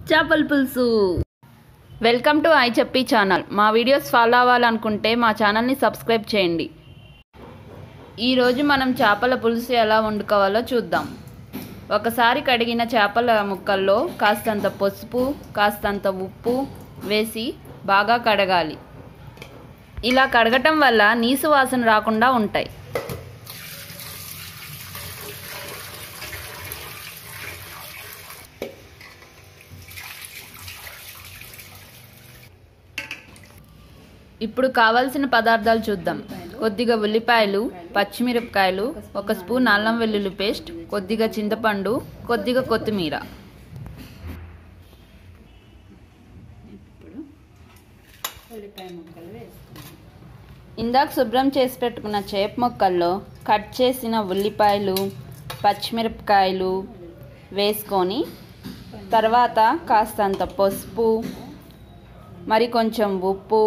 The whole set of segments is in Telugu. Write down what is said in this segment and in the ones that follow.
చేపల పులుసు వెల్కమ్ టు ఐ చెప్పి ఛానల్ మా వీడియోస్ ఫాలో అవ్వాలనుకుంటే మా ఛానల్ని సబ్స్క్రైబ్ చేయండి ఈరోజు మనం చేపల పులుసు ఎలా వండుకోవాలో చూద్దాం ఒకసారి కడిగిన చేపల ముక్కల్లో కాస్తంత పసుపు కాస్తంత ఉప్పు వేసి బాగా కడగాలి ఇలా కడగటం వల్ల నీసు వాసన రాకుండా ఉంటాయి ఇప్పుడు కావాల్సిన పదార్థాలు చూద్దాం కొద్దిగా ఉల్లిపాయలు పచ్చిమిరపకాయలు ఒక స్పూన్ అల్లం వెల్లుల్లి పేస్ట్ కొద్దిగా చింతపండు కొద్దిగా కొత్తిమీర ఉల్లిపాయ ముక్కలు వేసుకుందాం ఇందాక శుభ్రం చేసి పెట్టుకున్న చేప ముక్కల్లో కట్ చేసిన ఉల్లిపాయలు పచ్చిమిరపకాయలు వేసుకొని తర్వాత కాస్తంత పసుపు మరి కొంచెం ఉప్పు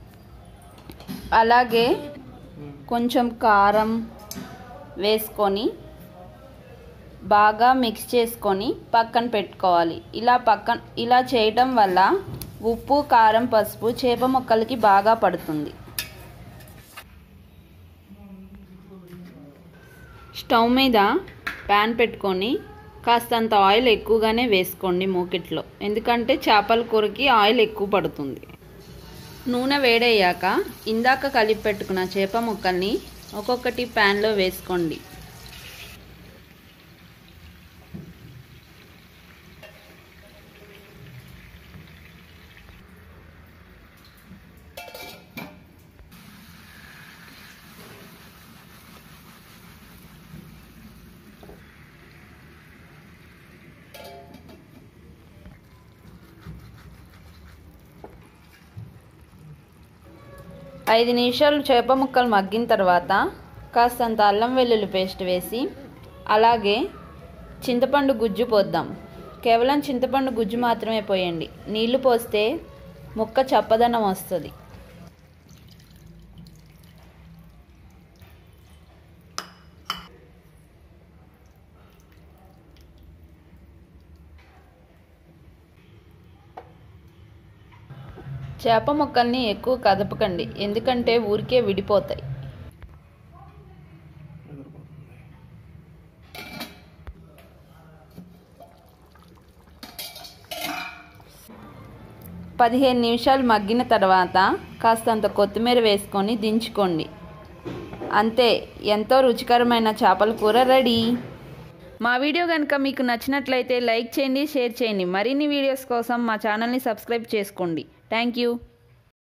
అలాగే కొంచెం కారం వేసుకొని బాగా మిక్స్ చేసుకొని పక్కన పెట్టుకోవాలి ఇలా పక్కన ఇలా చేయటం వల్ల ఉప్పు కారం పసుపు చేప ముక్కలకి బాగా పడుతుంది స్టవ్ మీద ప్యాన్ పెట్టుకొని కాస్తంత ఆయిల్ ఎక్కువగానే వేసుకోండి మూకిట్లో ఎందుకంటే చేపల కూరకి ఆయిల్ ఎక్కువ పడుతుంది నూనె వేడయ్యాక ఇందాక కలిపి పెట్టుకున్న చేప ముక్కల్ని ఒక్కొక్కటి ప్యాన్లో వేసుకోండి ఐదు నిమిషాలు చేప ముక్కలు మగ్గిన తర్వాత కాస్తంత అల్లం వెల్లుల్లి పేస్ట్ వేసి అలాగే చింతపండు గుజ్జు పోద్దాం కేవలం చింతపండు గుజ్జు మాత్రమే పోయండి నీళ్లు పోస్తే ముక్క చప్పదనం వస్తుంది చేప ముక్కల్ని ఎక్కువ కదపకండి ఎందుకంటే ఊరికే విడిపోతాయి పదిహేను నిమిషాలు మగ్గిన తర్వాత కాస్తంత కొత్తిమీర వేసుకొని దించుకోండి అంతే ఎంతో రుచికరమైన చేపల కూర రెడీ మా వీడియో కనుక మీకు నచ్చినట్లయితే లైక్ చేయండి షేర్ చేయండి మరిన్ని వీడియోస్ కోసం మా ఛానల్ని సబ్స్క్రైబ్ చేసుకోండి థ్యాంక్ యూ